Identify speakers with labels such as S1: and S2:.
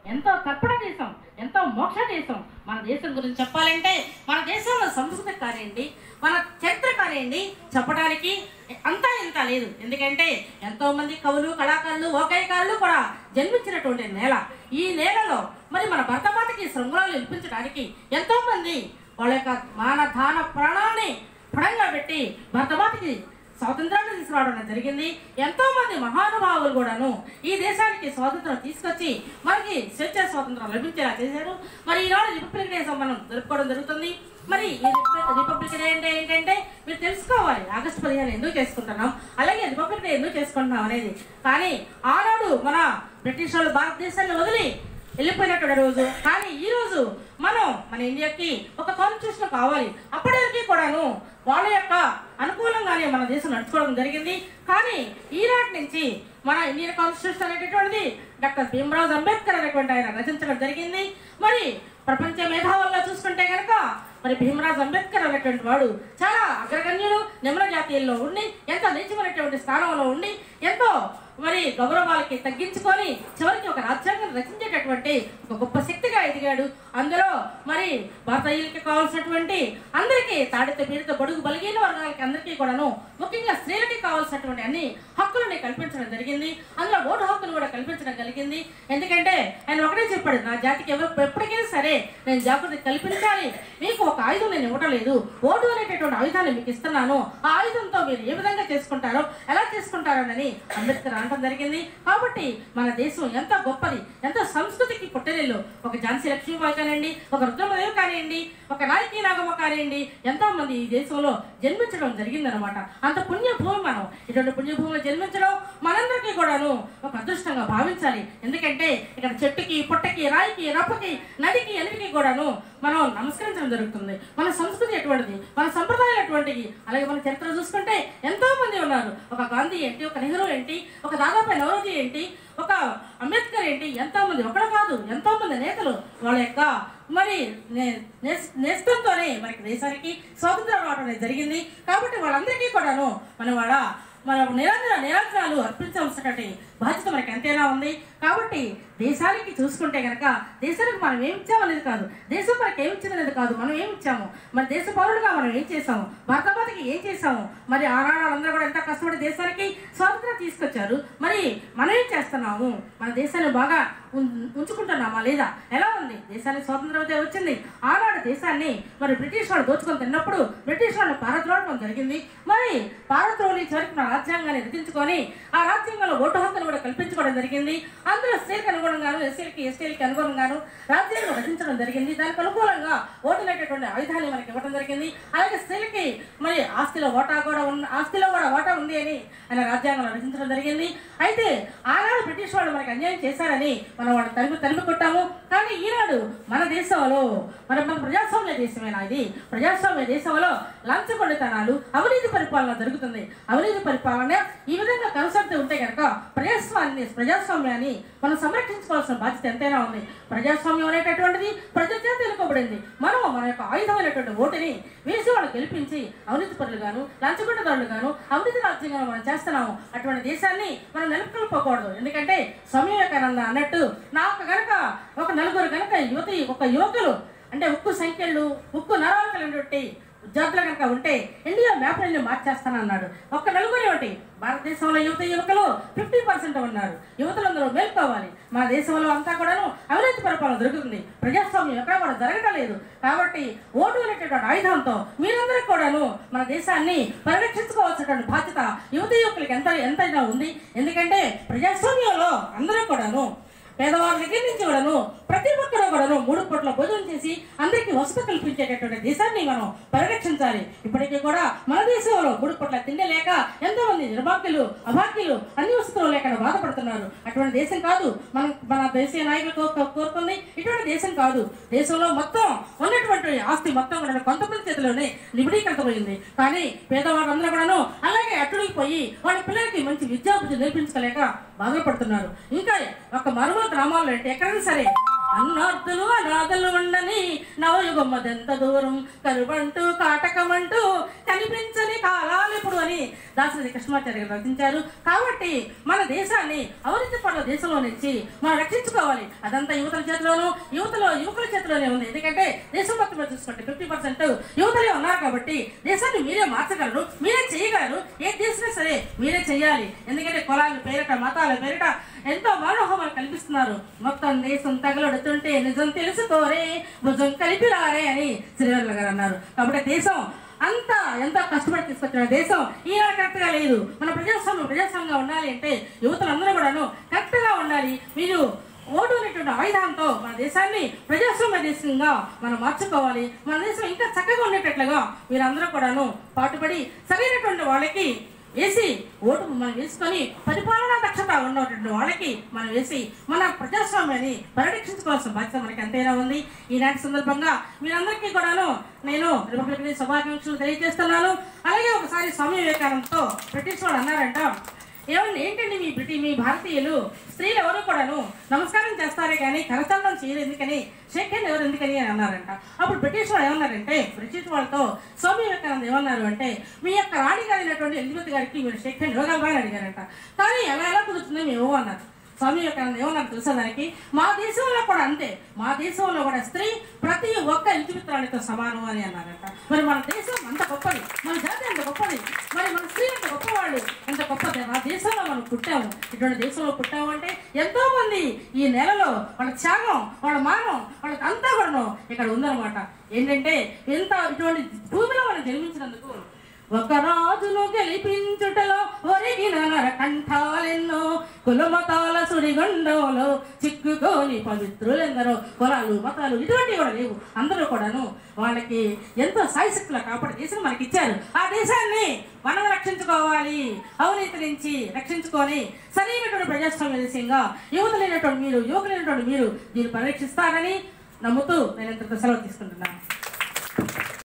S1: ఎంతో కర్పణ దేశం ఎంతో మోక్ష దేశం మన దేశం గురించి చెప్పాలంటే మన దేశంలో సంస్కృతి కానివ్వండి మన చరిత్ర కానివ్వండి చెప్పడానికి అంతా ఇంత లేదు ఎందుకంటే ఎంతో మంది కవులు కళాకారులు ఓకాయకారులు కూడా జన్మించినటువంటి నేల ఈ నేలలో మరి మన భర్తమాతకి శృంగాలు నిలిపించడానికి ఎంతో మంది వాళ్ళ యొక్క మాన దాన ప్రాణాన్ని పడంగా పెట్టి భర్తమాతకి స్వాతంత్రాన్ని తీసుకురావడం జరిగింది ఎంతో మంది మహానుభావులు కూడాను ఈ దేశానికి స్వాతంత్రం తీసుకొచ్చి మనకి స్వేచ్ఛ స్వాతంత్రం లభించేలా చేశారు మరి ఈనాడు రిపబ్లిక్ డే మనం జరుపుకోవడం జరుగుతుంది మరి ఈ రిపబ్లిక్ రిపబ్లిక్ డే అంటే ఏంటంటే మీరు తెలుసుకోవాలి ఆగస్టు పదిహేను ఎందుకు చేసుకుంటున్నాం అలాగే రిపబ్లిక్ డే ఎందుకు చేసుకుంటున్నాం అనేది కానీ ఆనాడు మన బ్రిటిష్ వాళ్ళు భారతదేశాన్ని వదిలి వెళ్ళిపోయినటువంటి రోజు కానీ ఈ రోజు మనం మన ఇండియాకి ఒక కాన్స్టిట్యూషన్ కావాలి అప్పటివరకు కూడాను వాళ్ళ యొక్క అనుకూలంగానే మన దేశం నడుచుకోవడం జరిగింది కానీ ఈనాటి నుంచి మన ఇండియన్ కాన్స్టిట్యూషన్ అనేటటువంటిది డాక్టర్ భీమరావు అంబేద్కర్ అనేటువంటి ఆయన రచించడం జరిగింది మరి ప్రపంచ మేధావుల్లో చూసుకుంటే కనుక మరి భీమరాజు అంబేద్కర్ అనేటువంటి వాడు చాలా అగ్రగణ్యులు నిమ్న జాతీయుల్లో ఉండి ఎంతో నీచమైనటువంటి స్థానంలో ఉండి ఎంతో మరి గౌరవాలకి తగ్గించుకొని చివరికి ఒక రాజ్యాంగం రచించేటటువంటి ఒక గొప్ప శక్తిగా ఎదిగాడు అందులో మరి భారతీయులకి కావాల్సినటువంటి అందరికీ తాడిత పీడిత బడుగు బలిగిన వర్గాలకి అందరికీ కూడాను ముఖ్యంగా స్త్రీలకి కావాల్సినటువంటి అన్ని హక్కులని కల్పించడం జరిగింది అందులో ఓటు హక్కును కూడా కల్పించడం కలిగింది ఎందుకంటే ఆయన ఒకటే చెప్పాడు నా జాతికి ఎవరు ఎప్పటికైనా సరే నేను జాగృతి కల్పించాలి మీకు ఒక ఆయుధం నేను ఇవ్వడం లేదు ఓటు అనేటటువంటి ఆయుధాన్ని మీకు ఇస్తున్నాను ఆ ఆయుధంతో మీరు ఏ విధంగా చేసుకుంటారో ఎలా చేసుకుంటారోనని అంబేద్కర్ అనడం జరిగింది కాబట్టి మన దేశం ఎంత గొప్పది ఎంత సంస్కృతికి పుట్టనిల్లు ఒక ఝాన్సీ లక్ష్మీబాయి కానివ్వండి ఒక రుద్రమదేవి కానివ్వండి ఒక నాయకి నాగమ్మ కానివ్వండి ఎంతో మంది ఈ దేశంలో జన్మించడం జరిగిందనమాట అంత పుణ్యభూమి మనం ఇటువంటి పుణ్యభూమిలో జన్మించడం మనందరికీ కూడాను ఒక అదృష్టంగా భావించాలి ఎందుకంటే ఇక్కడ చెట్టుకి పుట్టకి రాయికి రప్పకి నదికి ఎనిమికి కూడాను మనం నమస్కరించడం జరుగుతుంది మన సంస్కృతి ఎటువంటిది మన సంప్రదాయాలు ఎటువంటివి అలాగే మన చరిత్ర చూసుకుంటే ఎంతో మంది ఉన్నారు ఒక గాంధీ ఏంటి ఒక నెహ్రూ ఏంటి ఒక దాదాపు నవరోజీ ఏంటి ఒక అంబేద్కర్ ఏంటి ఎంతో మంది ఒకడు కాదు ఎంతో మంది నేతలు వాళ్ళ యొక్క మరి నే- నేస్- నేస్తంతోనే మనకి దేశానికి స్వాతంత్రం రావడం అనేది జరిగింది కాబట్టి వాళ్ళందరికీ కూడాను మన వాళ్ళ మన నిరంతర నిరంతరాలు అర్పించవలసినటువంటి బాధ్యత మనకి ఎంతైనా ఉంది కాబట్టి దేశానికి చూసుకుంటే కనుక దేశానికి మనం ఏమి ఇచ్చామనేది కాదు దేశం మనకి ఏమి ఇచ్చిందనేది కాదు మనం ఏమి ఇచ్చాము మన దేశ పౌరులుగా మనం ఏం చేసాము భారతమాతకి ఏం చేసాము మరి ఆనాడు వాళ్ళందరూ కూడా ఎంత కష్టపడి దేశానికి స్వాతంత్రం తీసుకొచ్చారు మరి మనం ఏం చేస్తున్నాము మన దేశాన్ని బాగా ఉం- ఉంచుకుంటున్నామా లేదా ఎలా ఉంది దేశానికి స్వాతంత్రం అయితే వచ్చింది ఆనాడు దేశాన్ని మరి బ్రిటిష్ వాళ్ళు దోచుకొని తిన్నప్పుడు బ్రిటిష్ వాళ్ళు పారద్రోవడం జరిగింది మరి పారద్రోని చివరికి మన రాజ్యాంగాన్ని రచించుకొని ఆ రాజ్యాంగంలో ఓటు హక్కును కూడా కల్పించుకోవడం జరిగింది అందులో స్త్రీలకు అనుగుణంగాను ఎస్సీలకి ఎస్టీలకి అనుగుణంగాను రాజ్యాంగం రచించడం జరిగింది దానికి అనుకూలంగా ఓటు అనేటటువంటి ఆయుధాన్ని మనకి ఇవ్వడం జరిగింది అలాగే స్త్రీలకి మరి ఆస్తిలో ఓటా కూడా ఉన్న ఆస్తిలో కూడా ఓటా ఉంది అని ఆయన రాజ్యాంగంలో రచించడం జరిగింది అయితే ఆనాడు బ్రిటిష్ వాళ్ళు మనకి అన్యాయం చేశారని మనం వాళ్ళు తరిమి తరిమి కొట్టాము కానీ ఈనాడు మన దేశంలో మన మన ప్రజాస్వామ్య దేశమేనా ఇది ప్రజాస్వామ్య దేశంలో లంచగొండితనాలు అవినీతి పరిపాలన జరుగుతుంది అవినీతి పరిపాలన ఈ విధంగా కొనసాగుతూ ఉంటే కనుక ప్రజాస్వామ్యాన్ని ప్రజాస్వామ్యాన్ని మనం సంరక్షించుకోవాల్సిన బాధ్యత ఎంతైనా ఉంది ప్రజాస్వామ్యం అనేటటువంటిది ప్రజల చేత ఎన్నుకోబడింది మనం మన యొక్క ఆయుధమైనటువంటి ఓటుని వేసి వాళ్ళు గెలిపించి అవినీతి పరులు గాను లంచగొండదారులు గాను అవినీతి రాజ్యంగా మనం చేస్తున్నాము అటువంటి దేశాన్ని మనం నెలకొల్పకూడదు ఎందుకంటే స్వామి వివేకానంద అన్నట్టు నాకు గనక ఒక నలుగురు గనక యువతి ఒక యువకులు అంటే ఉక్కు సంఖ్యలు ఉక్కు నరాలు కలిగినటువంటి విద్యార్థులు కనుక ఉంటే ఇండియా మ్యాప్ నేను మార్చేస్తానన్నాడు ఒక్క నలుగురు ఒకటి భారతదేశంలో యువత యువకులు ఫిఫ్టీ పర్సెంట్ ఉన్నారు యువతలందరూ మేల్కోవాలి మన దేశంలో అంతా కూడాను అవినీతి పరిపాలన దొరుకుతుంది ప్రజాస్వామ్యం ఎక్కడ కూడా జరగడం లేదు కాబట్టి ఓటు అనేటటువంటి ఆయుధంతో మీరందరూ కూడాను మన దేశాన్ని పరిరక్షించుకోవాల్సినటువంటి బాధ్యత యువత యువకులకి ఎంత ఎంతైనా ఉంది ఎందుకంటే ప్రజాస్వామ్యంలో అందరూ కూడాను పేదవారి దగ్గర నుంచి కూడాను ప్రతి ఒక్కరూ కూడాను మూడు పూట్ల భోజనం చేసి అందరికీ వసతి కల్పించేటటువంటి దేశాన్ని మనం పరిరక్షించాలి ఇప్పటికీ కూడా మన దేశంలో మూడు పూట్ల తిండి లేక ఎంతో మంది నిర్భాగ్యులు అభాగ్యులు అన్ని వస్తువులు లేక బాధపడుతున్నారు అటువంటి దేశం కాదు మనం మన దేశీయ నాయకులు కో- కోరుకుంది ఇటువంటి దేశం కాదు దేశంలో మొత్తం ఉన్నటువంటి ఆస్తి మొత్తం కూడా కొంతమంది చేతిలోనే నిబిడీకృతమైంది కానీ పేదవాళ్ళందరూ కూడాను అలాగే అట్టుడికి పోయి వాళ్ళ పిల్లలకి మంచి విద్యాబుద్ధి నేర్పించలేక బాధపడుతున్నారు ఇంకా ఒక మరువ గ్రామాల్లో అంటే ఎక్కడైనా సరే అన్నార్థులు అనాథలు ఉండని నవయుగమ్మదెంత దూరం కరుబంటూ కాటకమంటూ కనిపించని కాలాలు ఇప్పుడు అని దాసరి కృష్ణమాచార్య గారు రచించారు కాబట్టి మన దేశాన్ని అవినీతి పనుల దేశంలో నుంచి మనం రక్షించుకోవాలి అదంతా యువతల చేతిలోనూ యువతలో యువకుల చేతిలోనే ఉంది ఎందుకంటే దేశం మొత్తం మీద చూసుకుంటే ఫిఫ్టీ పర్సెంట్ యువతలే ఉన్నారు కాబట్టి దేశాన్ని మీరే మార్చగలరు మీరే చేయగలరు ఏ దేశమే సరే మీరే చేయాలి ఎందుకంటే కులాల పేరిట మతాల పేరిట ఎంతో మనోహమాలు కల్పిస్తున్నారు మొత్తం దేశం తగలడుతుంటే నిజం తెలుసుకోరే భుజం కలిపి రారే అని శ్రీవర్ల గారు అన్నారు కాబట్టి దేశం అంత ఎంతో కష్టపడి తీసుకొచ్చిన దేశం ఈనాడు కరెక్ట్ గా లేదు మన ప్రజాస్వామ్యం ప్రజాస్వామ్యంగా ఉండాలి అంటే యువతలందరూ కూడాను కరెక్ట్ గా ఉండాలి మీరు ఓటు అనేటువంటి ఆయుధాంతో మన దేశాన్ని ప్రజాస్వామ్య దేశంగా మనం మార్చుకోవాలి మన దేశం ఇంకా చక్కగా ఉండేటట్లుగా మీరందరూ కూడాను పాటుపడి సరైనటువంటి వాళ్ళకి వేసి ఓటు మనం వేసుకొని పరిపాలనా దక్షత ఉన్నటువంటి వాళ్ళకి మనం వేసి మన ప్రజాస్వామ్యాన్ని పరిరక్షించుకోవాల్సిన బాధ్యత మనకి ఎంతైనా ఉంది ఈనాటి సందర్భంగా మీరందరికీ కూడాను నేను రిపబ్లిక్ డే శుభాకాంక్షలు తెలియజేస్తున్నాను అలాగే ఒకసారి స్వామి వివేకానందతో బ్రిటిష్ వాడు అన్నారంట ఏమండి ఏంటండి మీ బ్రిటి మీ భారతీయులు స్త్రీలు ఎవరు కూడాను నమస్కారం చేస్తారే కానీ కరచాలనం చేయరు ఎందుకని షేక్ హ్యాండ్ ఎవరు ఎందుకని అని అన్నారంట అప్పుడు బ్రిటిష్ వాళ్ళు ఏమన్నారంటే బ్రిటిష్ వాళ్ళతో స్వామి వివేకానంద ఏమన్నారు అంటే మీ యొక్క రాణి గారైనటువంటి ఎలిజబెత్ గారికి మీరు షేక్ హ్యాండ్ ఇవ్వగలరా అని అడిగారంట కానీ ఎలా ఎలా కుదురుతుందో మేము ఇవ్వము అన్నారు స్వామి వివేకానంద ఏమన్నారు తెలుసా దానికి మా దేశంలో కూడా అంతే మా దేశంలో కూడా స్త్రీ ప్రతి ఒక్క ఇంటిమిత్రాలతో సమానం అని అన్నారంట మరి మన దేశం అంత గొప్పది మన జాతి అంత గొప్పది మరి మన స్త్రీ అంత గొప్పవాళ్ళు ఎంత గొప్పది మా దేశంలో మనం పుట్టాము ఇటువంటి దేశంలో పుట్టాము అంటే ఎంతో మంది ఈ నెలలో వాళ్ళ త్యాగం వాళ్ళ మానం వాళ్ళకి అంతా కూడా ఇక్కడ ఉందన్నమాట ఏంటంటే ఎంత ఇటువంటి భూమిలో మనం జన్మించినందుకు ఒక రాజును గెలిపించుటలో ఒరిగిన నరకంఠాలెన్నో కులమతాల సుడిగొండంలో చిక్కుకోని పవిత్రులెందరో కులాలు మతాలు ఇటువంటివి కూడా లేవు అందరూ కూడాను వాళ్ళకి ఎంతో సాయశక్తులు కాపాడు దేశం మనకి ఇచ్చారు ఆ దేశాన్ని మనం రక్షించుకోవాలి అవినీతి నుంచి రక్షించుకొని సరైనటువంటి ప్రజాస్వామ్య దేశంగా యువతలైనటువంటి మీరు యువకులైనటువంటి మీరు దీన్ని పరీక్షిస్తారని నమ్ముతూ నేను ఇంతకు సెలవు తీసుకుంటున్నాను